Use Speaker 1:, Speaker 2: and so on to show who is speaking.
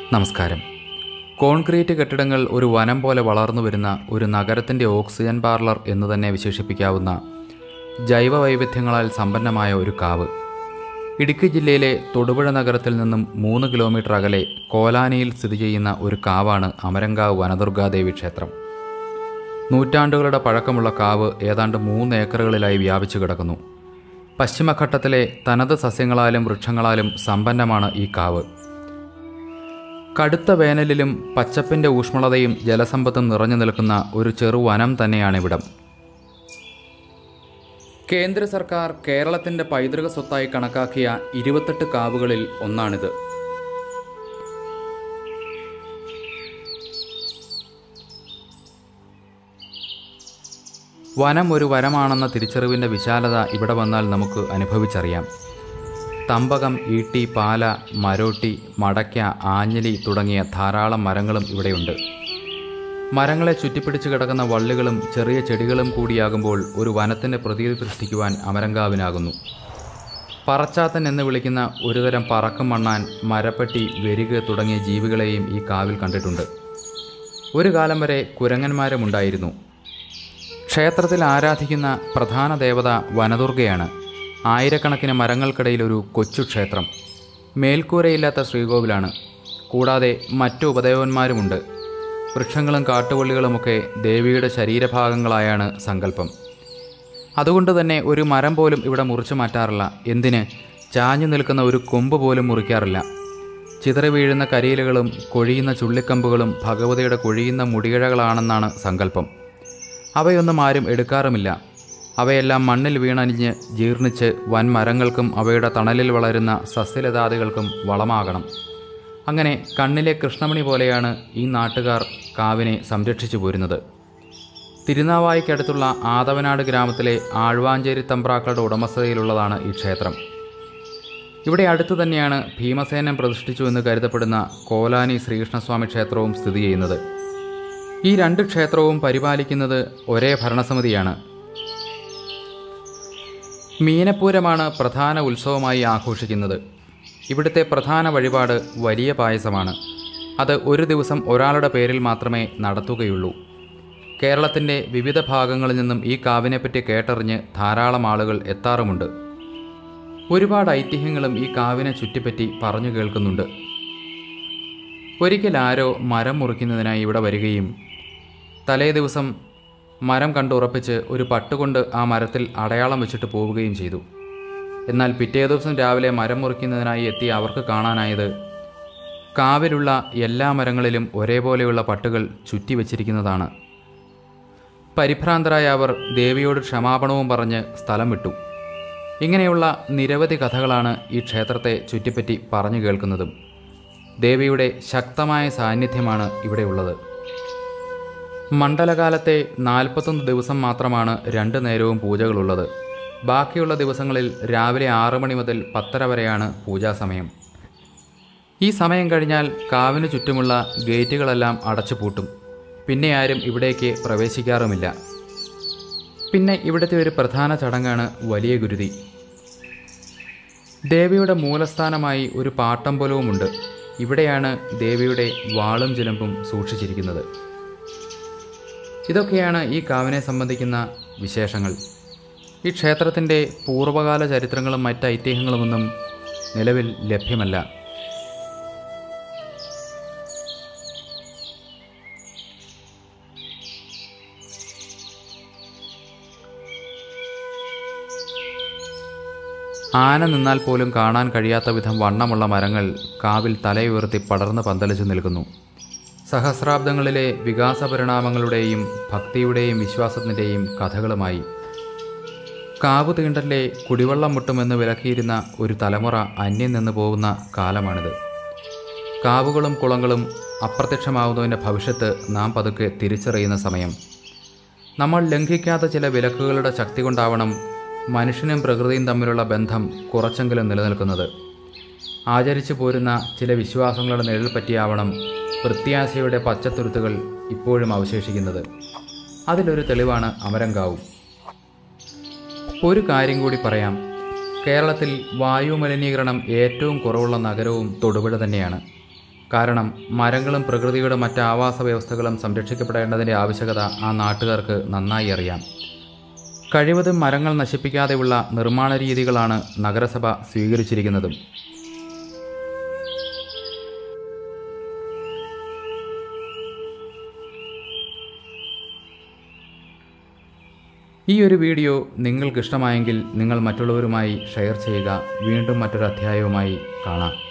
Speaker 1: നമസ്കാരം കോൺക്രീറ്റ് കെട്ടിടങ്ങൾ ഒരു വനം പോലെ വളർന്നു വരുന്ന ഒരു നഗരത്തിൻ്റെ ഓക്സിജൻ പാർലർ എന്ന് തന്നെ വിശേഷിപ്പിക്കാവുന്ന ജൈവ വൈവിധ്യങ്ങളാൽ സമ്പന്നമായ ഒരു കാവ് ഇടുക്കി ജില്ലയിലെ തൊടുപുഴ നഗരത്തിൽ നിന്നും മൂന്ന് കിലോമീറ്റർ അകലെ കോലാനിയിൽ സ്ഥിതി ചെയ്യുന്ന ഒരു കാവാണ് അമരങ്കാവ് വനദുർഗാദേവി ക്ഷേത്രം നൂറ്റാണ്ടുകളുടെ പഴക്കമുള്ള കാവ് ഏതാണ്ട് മൂന്ന് ഏക്കറുകളിലായി വ്യാപിച്ചു കിടക്കുന്നു പശ്ചിമഘട്ടത്തിലെ തനത് സസ്യങ്ങളാലും വൃക്ഷങ്ങളാലും സമ്പന്നമാണ് ഈ കാവ് കടുത്ത വേനലിലും പച്ചപ്പിൻ്റെ ഊഷ്മളതയും ജലസമ്പത്തും നിറഞ്ഞു നിൽക്കുന്ന ഒരു ചെറു വനം തന്നെയാണിവിടം കേന്ദ്ര സർക്കാർ കേരളത്തിൻ്റെ പൈതൃക സ്വത്തായി കണക്കാക്കിയ ഇരുപത്തെട്ട് കാവുകളിൽ ഒന്നാണിത് വനം ഒരു വരമാണെന്ന തിരിച്ചറിവിൻ്റെ വിശാലത ഇവിടെ വന്നാൽ നമുക്ക് അനുഭവിച്ചറിയാം തമ്പകം ഈട്ടി പാല മരോട്ടി മടക്ക ആഞ്ഞലി തുടങ്ങിയ ധാരാളം മരങ്ങളും ഇവിടെയുണ്ട് മരങ്ങളെ ചുറ്റിപ്പിടിച്ച് കിടക്കുന്ന വള്ളികളും ചെറിയ ചെടികളും കൂടിയാകുമ്പോൾ ഒരു വനത്തിൻ്റെ പ്രതീതി സൃഷ്ടിക്കുവാൻ അമരങ്കാവിനാകുന്നു പറച്ചാത്തൻ എന്ന് വിളിക്കുന്ന ഒരുതരം പറക്കം മണ്ണാൻ മരപ്പെട്ടി വെരുക് തുടങ്ങിയ ജീവികളെയും ഈ കാവിൽ കണ്ടിട്ടുണ്ട് ഒരു കാലം വരെ കുരങ്ങന്മാരുമുണ്ടായിരുന്നു ക്ഷേത്രത്തിൽ ആരാധിക്കുന്ന പ്രധാന ദേവത വനദുർഗയാണ് ആയിരക്കണക്കിന് മരങ്ങൾക്കിടയിൽ ഒരു കൊച്ചു ക്ഷേത്രം മേൽക്കൂരയില്ലാത്ത ശ്രീകോവിലാണ് കൂടാതെ മറ്റു ഉപദേവന്മാരുമുണ്ട് വൃക്ഷങ്ങളും കാട്ടുവള്ളികളുമൊക്കെ ദേവിയുടെ ശരീരഭാഗങ്ങളായാണ് സങ്കല്പം അതുകൊണ്ട് തന്നെ ഒരു മരം പോലും ഇവിടെ മുറിച്ചു മാറ്റാറില്ല എന്തിന് ചാഞ്ഞു നിൽക്കുന്ന ഒരു കൊമ്പ് പോലും മുറിക്കാറില്ല ചിതറി വീഴുന്ന കരിയിലുകളും കൊഴിയുന്ന ചുള്ളിക്കമ്പുകളും ഭഗവതിയുടെ കൊഴിയുന്ന മുടിയിഴകളാണെന്നാണ് സങ്കല്പം അവയൊന്നും ആരും എടുക്കാറുമില്ല അവയെല്ലാം മണ്ണിൽ വീണണിഞ്ഞ് ജീർണിച്ച് വൻമരങ്ങൾക്കും അവയുടെ തണലിൽ വളരുന്ന സസ്യലതാദികൾക്കും വളമാകണം അങ്ങനെ കണ്ണിലെ കൃഷ്ണമണി പോലെയാണ് ഈ നാട്ടുകാർ കാവിനെ സംരക്ഷിച്ചു പോരുന്നത് തിരുനാവായിക്കടുത്തുള്ള ആദവനാട് ഗ്രാമത്തിലെ ആഴ്വാഞ്ചേരി തമ്പ്രാക്കളുടെ ഉടമസ്ഥതയിലുള്ളതാണ് ഈ ക്ഷേത്രം ഇവിടെ അടുത്തു തന്നെയാണ് ഭീമസേനൻ പ്രതിഷ്ഠിച്ചു എന്ന് കരുതപ്പെടുന്ന കോലാനി ശ്രീകൃഷ്ണസ്വാമി ക്ഷേത്രവും സ്ഥിതി ചെയ്യുന്നത് ഈ രണ്ട് ക്ഷേത്രവും പരിപാലിക്കുന്നത് ഒരേ ഭരണസമിതിയാണ് മീനപ്പൂരമാണ് പ്രധാന ഉത്സവമായി ആഘോഷിക്കുന്നത് ഇവിടുത്തെ പ്രധാന വഴിപാട് വലിയ പായസമാണ് അത് ഒരു ദിവസം ഒരാളുടെ പേരിൽ മാത്രമേ നടത്തുകയുള്ളൂ കേരളത്തിൻ്റെ വിവിധ ഭാഗങ്ങളിൽ നിന്നും ഈ കാവിനെപ്പറ്റി കേട്ടറിഞ്ഞ് ധാരാളം ആളുകൾ എത്താറുമുണ്ട് ഒരുപാട് ഐതിഹ്യങ്ങളും ഈ കാവിനെ ചുറ്റിപ്പറ്റി പറഞ്ഞു കേൾക്കുന്നുണ്ട് ഒരിക്കൽ ആരോ മരം മുറിക്കുന്നതിനായി ഇവിടെ വരികയും തലേ ദിവസം മരം കണ്ടുറപ്പിച്ച് ഒരു പട്ടുകൊണ്ട് ആ മരത്തിൽ അടയാളം വെച്ചിട്ട് പോവുകയും ചെയ്തു എന്നാൽ പിറ്റേ ദിവസം രാവിലെ മരം മുറിക്കുന്നതിനായി എത്തി അവർക്ക് കാണാനായത് കാവിലുള്ള എല്ലാ മരങ്ങളിലും ഒരേപോലെയുള്ള പട്ടുകൾ ചുറ്റി വച്ചിരിക്കുന്നതാണ് പരിഭ്രാന്തരായ അവർ ദേവിയോട് ക്ഷമാപണവും പറഞ്ഞ് സ്ഥലം വിട്ടു ഇങ്ങനെയുള്ള നിരവധി കഥകളാണ് ഈ ക്ഷേത്രത്തെ ചുറ്റിപ്പറ്റി പറഞ്ഞു കേൾക്കുന്നതും ദേവിയുടെ ശക്തമായ സാന്നിധ്യമാണ് ഇവിടെയുള്ളത് മണ്ഡലകാലത്തെ നാൽപ്പത്തൊന്ന് ദിവസം മാത്രമാണ് രണ്ട് നേരവും പൂജകളുള്ളത് ബാക്കിയുള്ള ദിവസങ്ങളിൽ രാവിലെ ആറ് മണി മുതൽ പത്തര വരെയാണ് പൂജാസമയം ഈ സമയം കഴിഞ്ഞാൽ കാവിന് ചുറ്റുമുള്ള ഗേറ്റുകളെല്ലാം അടച്ചു പൂട്ടും പിന്നെ ആരും ഇവിടേക്ക് പ്രവേശിക്കാറുമില്ല പിന്നെ ഇവിടുത്തെ ഒരു പ്രധാന ചടങ്ങാണ് വലിയ ഗുരുതി ദേവിയുടെ മൂലസ്ഥാനമായി ഒരു പാട്ടമ്പലവുമുണ്ട് ഇവിടെയാണ് ദേവിയുടെ വാളും ചിലമ്പും സൂക്ഷിച്ചിരിക്കുന്നത് ഇതൊക്കെയാണ് ഈ കാവിനെ സംബന്ധിക്കുന്ന വിശേഷങ്ങൾ ഈ ക്ഷേത്രത്തിൻ്റെ പൂർവ്വകാല ചരിത്രങ്ങളും മറ്റ് ഐതിഹ്യങ്ങളുമൊന്നും നിലവിൽ ലഭ്യമല്ല ആന നിന്നാൽ പോലും കാണാൻ കഴിയാത്ത വിധം വണ്ണമുള്ള മരങ്ങൾ കാവിൽ തലയുയർത്തി പടർന്ന് പന്തലിച്ചു നിൽക്കുന്നു സഹസ്രാബ്ദങ്ങളിലെ വികാസ പരിണാമങ്ങളുടെയും ഭക്തിയുടെയും വിശ്വാസത്തിൻ്റെയും കഥകളുമായി കാവു തീണ്ടലിലെ കുടിവെള്ളം മുട്ടുമെന്ന് വിലക്കിയിരുന്ന ഒരു തലമുറ അന്യം നിന്ന് പോകുന്ന കാലമാണിത് കാവുകളും കുളങ്ങളും അപ്രത്യക്ഷമാവുന്നതിൻ്റെ ഭവിഷ്യത്ത് നാം പതുക്കെ തിരിച്ചറിയുന്ന സമയം നമ്മൾ ലംഘിക്കാത്ത ചില വിലക്കുകളുടെ ശക്തി കൊണ്ടാവണം മനുഷ്യനും പ്രകൃതിയും തമ്മിലുള്ള ബന്ധം കുറച്ചെങ്കിലും നിലനിൽക്കുന്നത് ആചരിച്ചു പോരുന്ന ചില വിശ്വാസങ്ങളുടെ നിഴൽ പറ്റിയാവണം പ്രത്യാശയുടെ പച്ചത്തുരുത്തുകൾ ഇപ്പോഴും അവശേഷിക്കുന്നത് അതിലൊരു തെളിവാണ് അമരങ്കാവും ഒരു കാര്യം കൂടി പറയാം കേരളത്തിൽ വായു മലിനീകരണം ഏറ്റവും കുറവുള്ള നഗരവും തൊടുപുഴ തന്നെയാണ് കാരണം മരങ്ങളും പ്രകൃതിയുടെ മറ്റ് ആവാസ വ്യവസ്ഥകളും സംരക്ഷിക്കപ്പെടേണ്ടതിൻ്റെ ആവശ്യകത ആ നാട്ടുകാർക്ക് നന്നായി അറിയാം കഴിവതും മരങ്ങൾ നശിപ്പിക്കാതെയുള്ള നിർമ്മാണ രീതികളാണ് നഗരസഭ സ്വീകരിച്ചിരിക്കുന്നതും ഈ ഒരു വീഡിയോ നിങ്ങൾക്ക് ഇഷ്ടമായെങ്കിൽ നിങ്ങൾ മറ്റുള്ളവരുമായി ഷെയർ ചെയ്യുക വീണ്ടും മറ്റൊരു അധ്യായവുമായി കാണാം